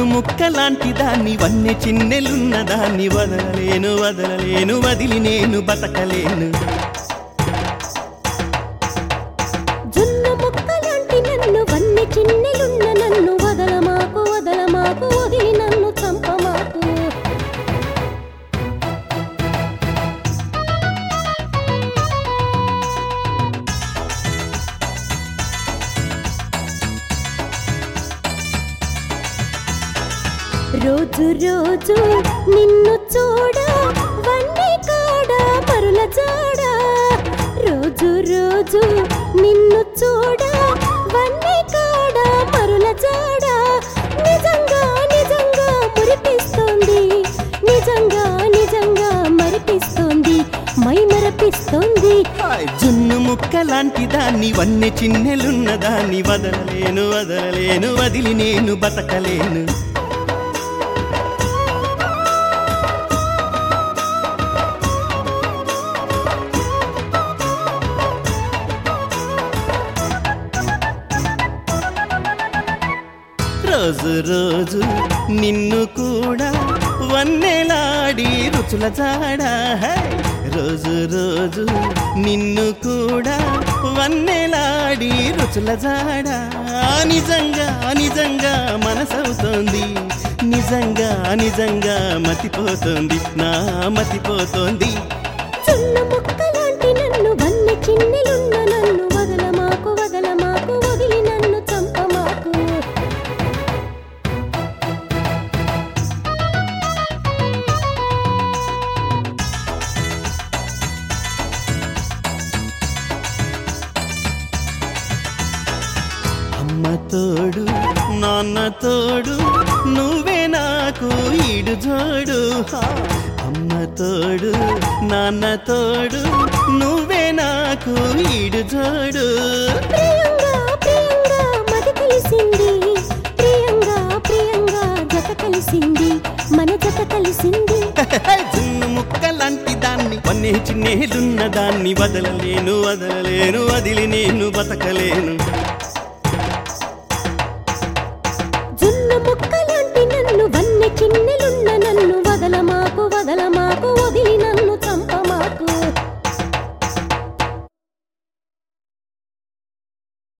ముక్క లాంటి దాన్ని వన్నె చిన్నెలున్న దాన్ని వదలలేను వదలలేను వదిలి నేను బతకలేను జొన్న ముక్కలాంటి నన్ను వన్నె చిన్నెలున్న నన్ను వదలమాకు వదలమాకు వదిలి నన్ను చంపమాకు రోజు రోజు నిన్ను చూడ వన్నె కాడ మరుల జాడ రోజు రోజు నిన్ను చూడ వన్నె కాడ మరుల జాడ నిజంగా నిజంగా మురిపిస్తోంది నిజంగా నిజంగా మరిపిస్తోంది మై మరపిస్తోంది హాయ్, జున్ను ముక్క లాంటి దాన్ని వన్నె చిన్నెలున్న దాన్ని వదలలేను వదలలేను వదిలి నేను బతకలేను రోజు రోజు నిన్ను కూడా వన్నెలాడి రుచుల జాడ హై! రోజు రోజు నిన్ను కూడా వన్నెలాడి రుచుల జాడ నిజంగా నిజంగా మనసవుతోంది నిజంగా నిజంగా మతిపోతోంది నా మతిపోతోంది చున్న ముక్కలాంటి నన్ను వన్నె చిన్నెలున్న నన్ను వదలమాకు వదలమాకు వదిలి నన్ను చంపమాకు అమ్మ తోడు నాన్న తోడు నువ్వే నాకు ఈడు జోడు హా. అమ్మ తోడు నాన్న తోడు నువ్వే నాకు ఈడు జోడు ప్రియంగా ప్రియంగా మది కలిసింది ప్రియంగా ప్రియంగా జత కలిసింది మన జత కలిసింది జున్ను ముక్క లాంటి దాన్ని వన్నే చిన్నేలున్న దాన్ని వదలలేను వదలలేను వదిలి నేను బతకలేను